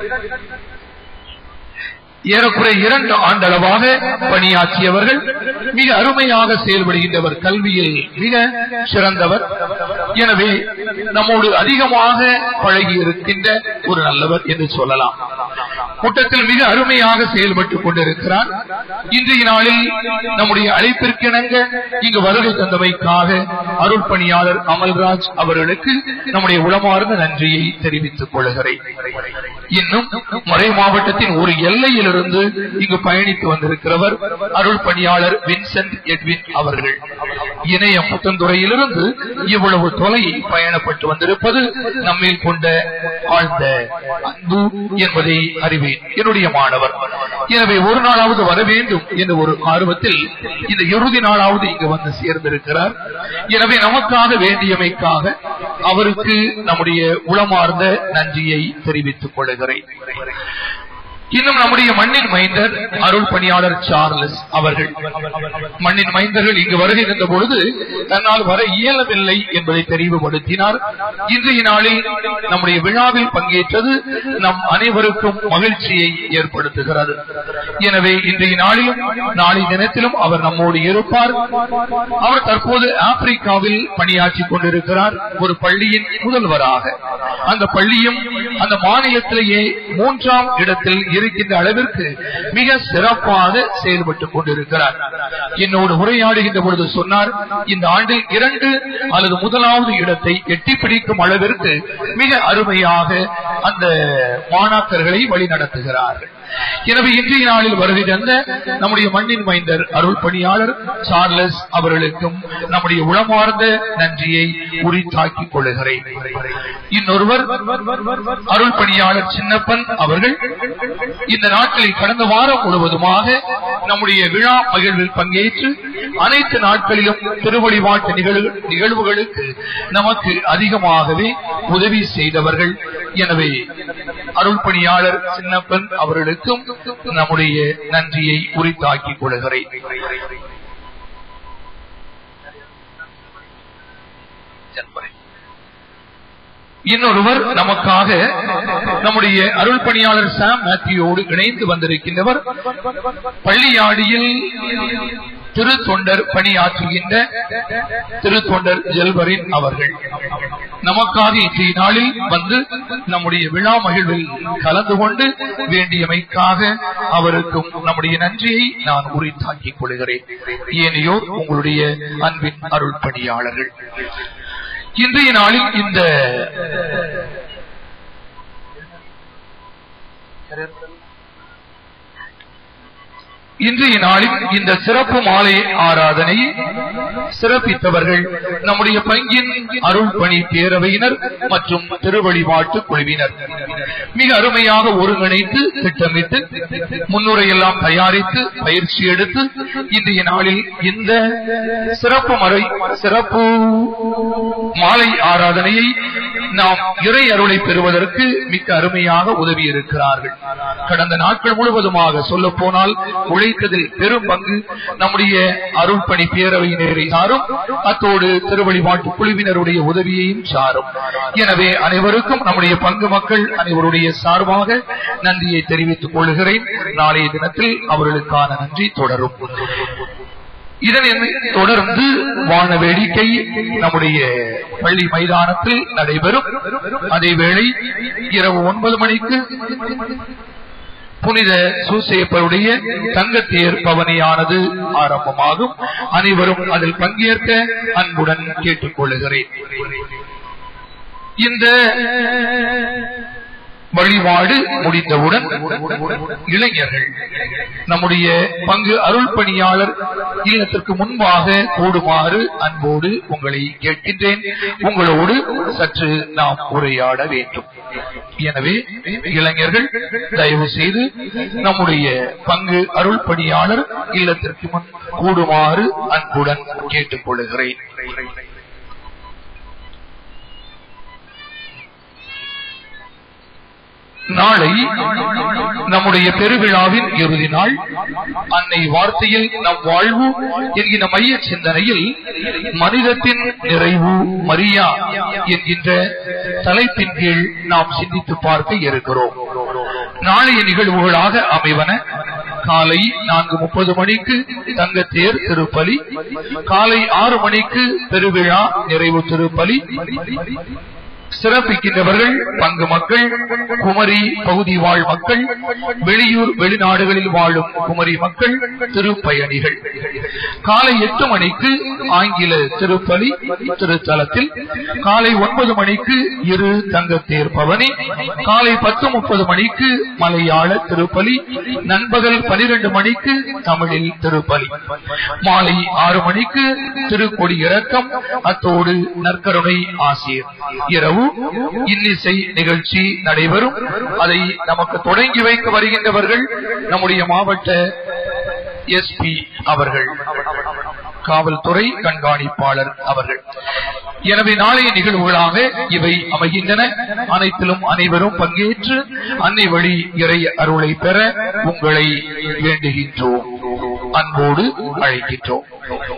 ஏறக்குறைய இரண்டு ஆண்டளவாக பணியாற்றியவர்கள் மிக அருமையாக செயல்படுகின்றவர் கல்வியில் மிக சிறந்தவர் எனவே நம்மோடு அதிகமாக பழகி இருக்கின்ற ஒரு நல்லவர் என்று சொல்லலாம் கூட்டத்தில் மிக அருமையாக செயல்பட்டுக் கொண்டிருக்கிறார் இன்றைய நாளில் நம்முடைய அழைப்பிற்கிணங்க இங்கு வருகை தந்தமைக்காக அருள் பணியாளர் அமல்ராஜ் அவர்களுக்கு நம்முடைய உளமார்ந்த நன்றியை தெரிவித்துக் கொள்கிறேன் இன்னும் மறை மாவட்டத்தின் ஒரு எல்லையிலிருந்து இங்கு பயணித்து வந்திருக்கிறவர் அருள் பணியாளர் வின்சென்ட் எட்வின் அவர்கள் இணைய புத்தந்துறையிலிருந்து இவ்வளவு தொலை பயணப்பட்டு வந்திருப்பது நம்மில் கொண்ட ஆழ்ந்த அன்பு என்பதை அறிவேன் என்னுடைய மாணவர் எனவே ஒரு நாளாவது வர வேண்டும் என்ற ஒரு ஆர்வத்தில் இந்த இறுதி நாளாவது இங்கு வந்து சேர்ந்திருக்கிறார் எனவே நமக்காக வேண்டியமைக்காக அவருக்கு நம்முடைய உளமார்ந்த நன்றியை தெரிவித்துக் கொள்கிறேன் இன்னும் நம்முடைய மண்ணின் மைந்தர் அருள் பணியாளர் சார்லஸ் அவர்கள் மண்ணின் மைந்தர்கள் இங்கு வருகை இருந்த பொழுது தன்னால் வர இயலவில்லை என்பதை தெரிவுபடுத்தினார் இன்றைய நாளில் நம்முடைய விழாவில் பங்கேற்றது நம் அனைவருக்கும் மகிழ்ச்சியை ஏற்படுத்துகிறது எனவே இன்றைய நாளிலும் நாளை தினத்திலும் அவர் நம்மோடு இருப்பார் அவர் தற்போது ஆப்பிரிக்காவில் பணியாற்றிக் கொண்டிருக்கிறார் ஒரு பள்ளியின் முதல்வராக அந்த பள்ளியும் அந்த மாநிலத்திலேயே மூன்றாம் இடத்தில் இருக்கின்ற அளவிற்கு மிக சிறப்பாக செயல்பட்டுக் கொண்டிருக்கிறார் என்னோடு உரையாடுகின்ற பொழுது சொன்னார் இந்த ஆண்டில் இரண்டு அல்லது முதலாவது இடத்தை எட்டி பிடிக்கும் அளவிற்கு மிக அருமையாக அந்த மாணாக்கர்களை வழிநடத்துகிறார்கள் எனவே இன்றைய நாளில் வருகை தந்த நம்முடைய மண்ணின் மைந்தர் அருள் பணியாளர் சார்லஸ் அவர்களுக்கும் நம்முடைய உளமார்ந்த நன்றியை உரித்தாக்கிக் கொள்ளுகிறேன் இன்னொருவர் அருள் பணியாளர் சின்னப்பன் அவர்கள் இந்த நாட்களில் கடந்த வாரம் முழுவதுமாக நம்முடைய விழா மகிழ்வில் பங்கேற்று அனைத்து நாட்களிலும் திருவழிபாட்டு நிகழ்வு நிகழ்வுகளுக்கு நமக்கு அதிகமாகவே உதவி செய்தவர்கள் எனவே அருள் பணியாளர் சின்னப்பன் அவர்களுக்கும் நம்முடைய நன்றியை உரித்தாக்கிக் கொள்கிறேன் இன்னொருவர் நமக்காக நம்முடைய அருள் பணியாளர் சாம் மேத்யூவோடு இணைந்து வந்திருக்கின்றவர் பள்ளியாடியில் திரு தொண்டர் பணியாற்றுகின்ற திரு தொண்டர் ஜெல்வரின் அவர்கள் நமக்காக இன்றைய நாளில் வந்து நம்முடைய விழா மகிழ்வில் கலந்து கொண்டு வேண்டியமைக்காக அவருக்கும் நம்முடைய நன்றியை நான் உரித்தாக்கிக் கொள்கிறேன் ஏனையோர் உங்களுடைய அன்பின் அருள் பணியாளர்கள் இன்றைய நாளில் இந்த இன்றைய நாளில் இந்த சிறப்பு மாலை ஆராதனை சிறப்பித்தவர்கள் நம்முடைய பங்கின் அருள் பணி பேரவையினர் மற்றும் திருவழிபாட்டு குழுவினர் மிக அருமையாக ஒருங்கிணைத்து திட்டமிட்டு முன்னுரையெல்லாம் தயாரித்து பயிற்சி எடுத்து இன்றைய நாளில் இந்த சிறப்பு மறை சிறப்பு மாலை ஆராதனையை நாம் இறை அருளை பெறுவதற்கு மிக்க அருமையாக உதவி இருக்கிறார்கள் கடந்த நாட்கள் முழுவதுமாக சொல்ல போனால் உழைத்ததில் பெரும் பங்கு நம்முடைய அருள் பணி பேரவையினரை சாரும் அத்தோடு திருவழிபாட்டு குழுவினருடைய உதவியையும் சாரும் எனவே அனைவருக்கும் நம்முடைய பங்கு மக்கள் அனைவருடைய சார்பாக நன்றியை தெரிவித்துக் கொள்கிறேன் நாளைய தினத்தில் அவர்களுக்கான நன்றி தொடரும் இதனை தொடர்ந்து வான வேடிக்கை நம்முடைய பள்ளி மைதானத்தில் நடைபெறும் அதேவேளை இரவு ஒன்பது மணிக்கு புனித சூசேப்பருடைய தங்கத்தேர் பவனியானது ஆரம்பமாகும் அனைவரும் அதில் பங்கேற்க அன்புடன் கேட்டுக் கொள்ளுகிறேன் இந்த வழிபாடு முடிந்தவுடன் இளைஞர்கள் நம்முடைய பங்கு அருள் பணியாளர் இல்லத்திற்கு முன்பாக கூடுமாறு அன்போடு உங்களை கேட்கின்றேன் உங்களோடு சற்று நாம் உரையாட வேண்டும் எனவே இளைஞர்கள் தயவு செய்து நம்முடைய பங்கு அருள் பணியாளர் இல்லத்திற்கு முன் கூடுமாறு அன்புடன் கேட்டுக் கொள்கிறேன் நாளை நம்முடைய பெருவிழாவின் இறுதி நாள் அன்னை வார்த்தையில் நம் வாழ்வு என்கிற மைய சிந்தனையில் மனிதத்தின் நிறைவு மரியா என்கின்ற தலைப்பின் கீழ் நாம் சிந்தித்து பார்க்க இருக்கிறோம் நாளைய நிகழ்வுகளாக அமைவன காலை நான்கு முப்பது மணிக்கு தங்கத்தேர் திருப்பலி காலை ஆறு மணிக்கு பெருவிழா நிறைவு திருப்பலி சிறப்பிக்கின்றவர்கள் பங்கு மக்கள் குமரி பகுதி வாழ் மக்கள் வெளியூர் வெளிநாடுகளில் வாழும் குமரி மக்கள் திருப்பயணிகள் காலை எட்டு மணிக்கு ஆங்கில திருப்பலி திருத்தலத்தில் காலை ஒன்பது மணிக்கு இரு தங்கத்தேர் பவனி காலை பத்து முப்பது மணிக்கு மலையாள திருப்பலி நண்பகல் பனிரெண்டு மணிக்கு தமிழில் திருப்பலி மாலை ஆறு மணிக்கு திருக்கொடி இறக்கம் அத்தோடு நற்கருணை ஆசிரியர் இரவு இன்னிசை நிகழ்ச்சி நடைபெறும் அதை நமக்கு தொடங்கி வைக்க வருகின்றவர்கள் நம்முடைய மாவட்ட எஸ்பி அவர்கள் காவல்துறை கண்காணிப்பாளர் அவர்கள் எனவே நாளைய நிகழ்வுகளாக இவை அமைகின்றன அனைத்திலும் அனைவரும் பங்கேற்று அன்னை வழி இறை அருளை பெற உங்களை வேண்டுகின்றோம் அன்போடு அழைக்கின்றோம்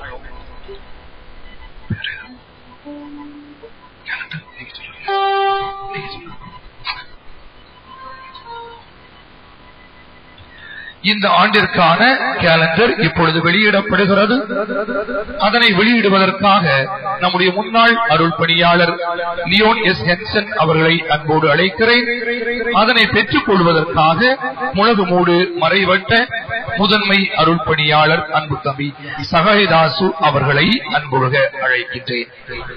இந்த ஆண்டிற்கான கேலண்டர் இப்பொழுது வெளியிடப்படுகிறது அதனை வெளியிடுவதற்காக நம்முடைய முன்னாள் அருள் பணியாளர் லியோன் எஸ் ஹென்சன் அவர்களை அன்போடு அழைக்கிறேன் அதனை பெற்றுக் கொள்வதற்காக முழகு மூடு மறைவட்ட முதன்மை அருள் பணியாளர் அன்பு தம்பி சகாயதாசு அவர்களை அன்பொழுக அழைக்கின்றேன்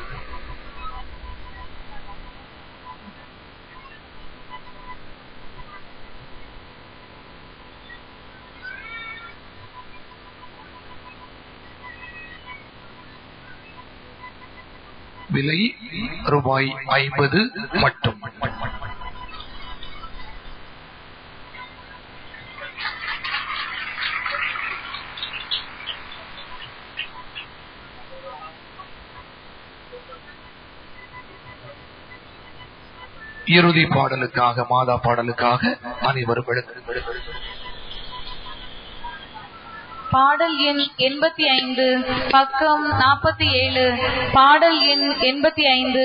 விலை ரூபாய் ஐம்பது மட்டும் இறுதி பாடலுக்காக மாதா பாடலுக்காக அனைவரும் எழுந்து பாடல் எண் எண்பத்தி ஐந்து பக்கம் நாற்பத்தி ஏழு பாடல் எண் எண்பத்தி ஐந்து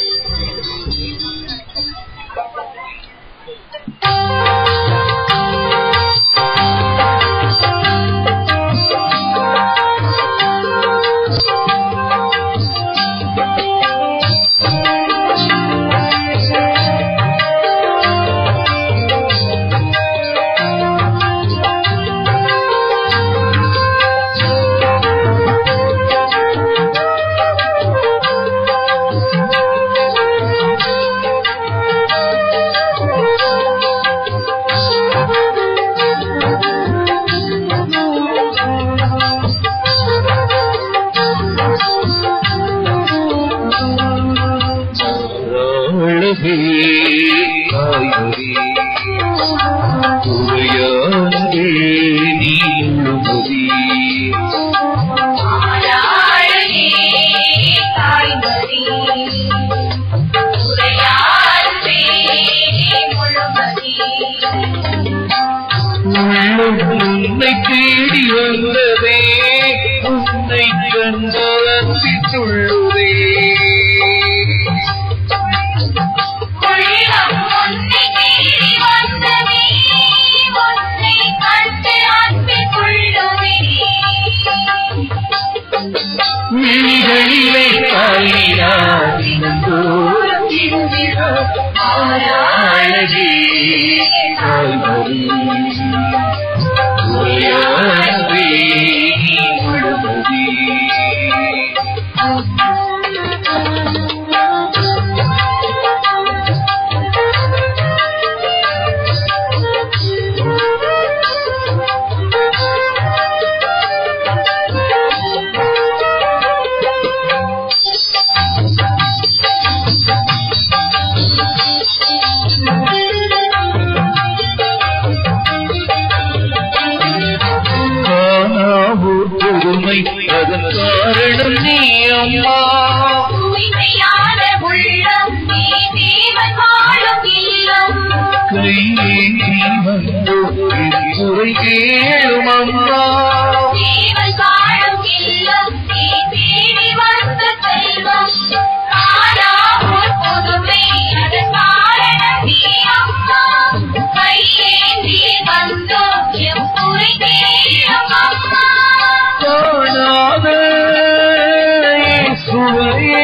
அழகே தாயரே உரையானே நீளுமதி ஆராயணே தாய்மறி உரையாற்றே முழுமதி உள்ளம் உன்னை தேடி வந்ததே உன்னை கண்ட அன்பித்துள்ளதே உள்ளம் உன்னை தேடி வந்ததே உன்னை கண்டு அன்பில் கொள்ளுவே விழிகளிலே காயினாதினந்தோறும் திருவிழா அழகே தாய்மறி உரையானே நீளுமதி காணாவூர் பொறுமை அதன் காரணம் நீ அம்மா தூய்மையான உள்ளம் நீ தேவன் வாழும் இல்லம் கையேந்தி வந்தோ குறை கேளும் அம்மா தேவன் வாழும் இல்லம் நீ தேடி வந்த செல்வம் காணாமோர் புதுமை அதன் காரணம் நீ அம்மா கையேந்தி வந்தோம் எம் குறை தேடும் அம்மா காணாத இயேசுவே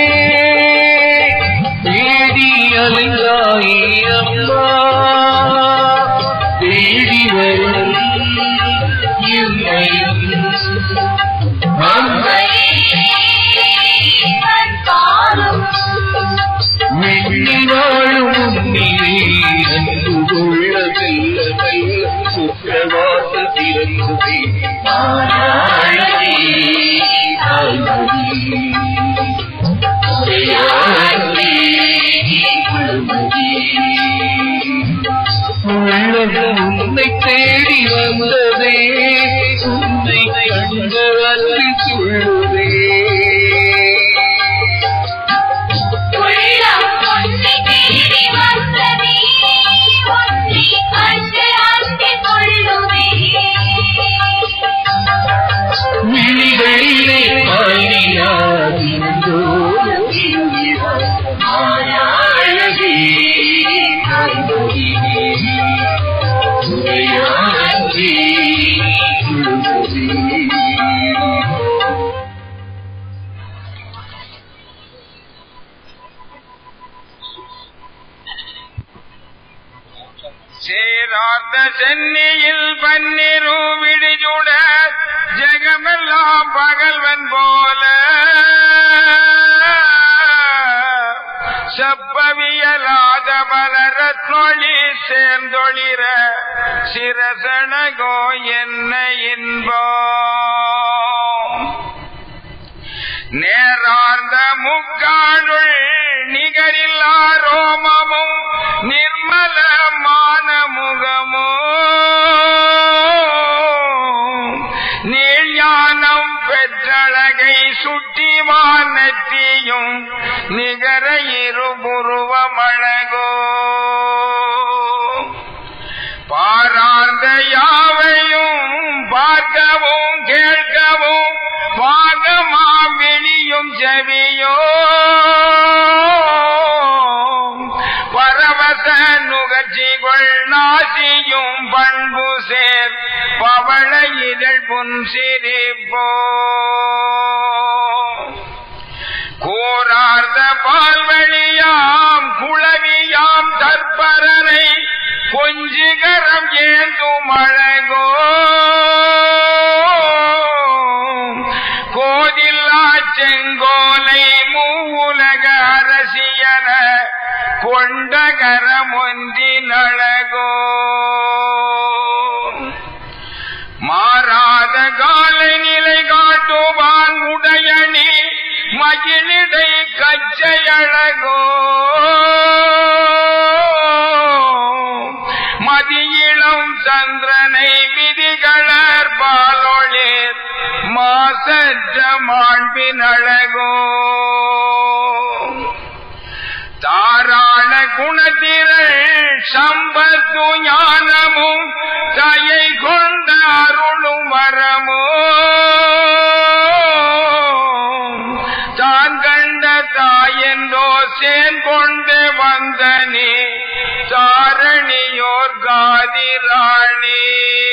தேடி அலைந்தாய் அம்மா தேடி வரும் என்னையும் அம்மா தேவன் பாரும் வெள்ளிவாழும் உன்னிலே அன்பு கொள்ள மெல்ல மெல்ல சுற்றவாச திறந்ததே ஆனாழகே தாய்மொழி உரையாடே முழுமதி. உள்ளம் உன்னை தேடி வந்ததே உன்னை கண்டு அன்றி சொல்லுதே உள்ளம் உன்னை தேடி வந்ததே உன்னை கண்டு அன்பில் கொள்ளுவே விழிகளிலே பாடியாதிந்தோ அழகே தாய்மொழி உரையாடே முழுமதி. சேரார்ந்த சென்னியில் பன்னிரு விடிஜுட ஜெகமெல்லாம் பகல்வன் போல செப்பவியலாத மலரத்னொளி சேர்ந்தொளிர சிரசனகோ என்ன இன்பம் நேரார்ந்த முக்காடுள் நிகரில்லா ரோமமும் நிர்மலமான முகமும் நீழ்ஞானம் பெற்ற பெற்றழகை சுட்டி வானத்தியும் நிகர இருபுருவமழகோ பாரார்ந்த யாவையும் பார்க்கவும் கேட்கவும் பாகமா வெளியும் செவியோ பரவச நுகர்ச்சிகள் நாசியும் பண்பு சேர் பவள இதழ் புன் சிரிப்போ கோரார்ந்த பால்வழியாம் குளவியாம் தற்பரனை கொஞ்சிகரம் ஏந்தும் அழகோ கோதில்லா செங்கோலை மூவுலக அரசியன கொண்டகரம் ஒன்றின் அழகோ மாறாத காலை நிலை காட்டுவான் உடையணி மகிழிடை கச்சையழகோ மதியிளம் சந்திரனை விதிகளர் பாலொளிர் மாசற்ற மாண்பின் அழகோ தாராள குணத்திரள் சம்பத்து ஞானமும் தயை கொண்ட அருளும் வரமோ தான் கண்ட தாயென்றோ சேன் கொண்டு வந்தனே தாரணியோர் காதிராணி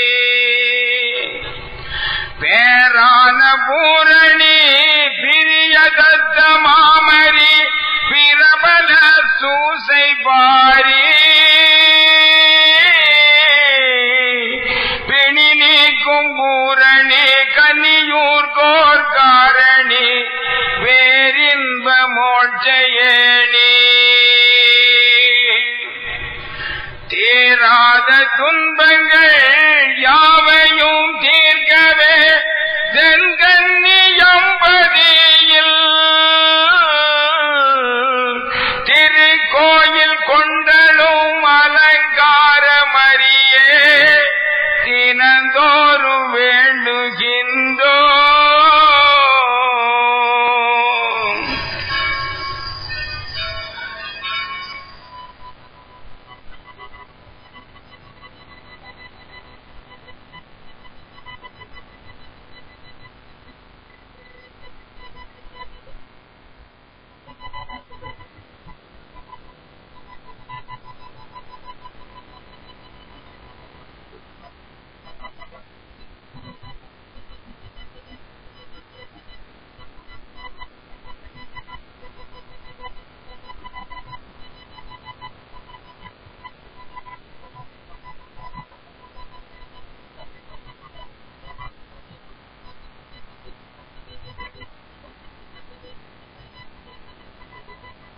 பேரான பூரணி பிரிய தத்த மாமரி பிரபல சூசை பாரி பிணி நீக்கும் பூரணி கன்னியூர் கோர்காரணி பேரின்ப மோட்சையேணி தீராத துன்பங்கள் யாவையும் தீர்க்கவே தென்கன்னியம்பதியில் திருக்கோயில் கொண்டலும் அலங்காரமறியே தினந்தோறும் வேண்டுகின்ற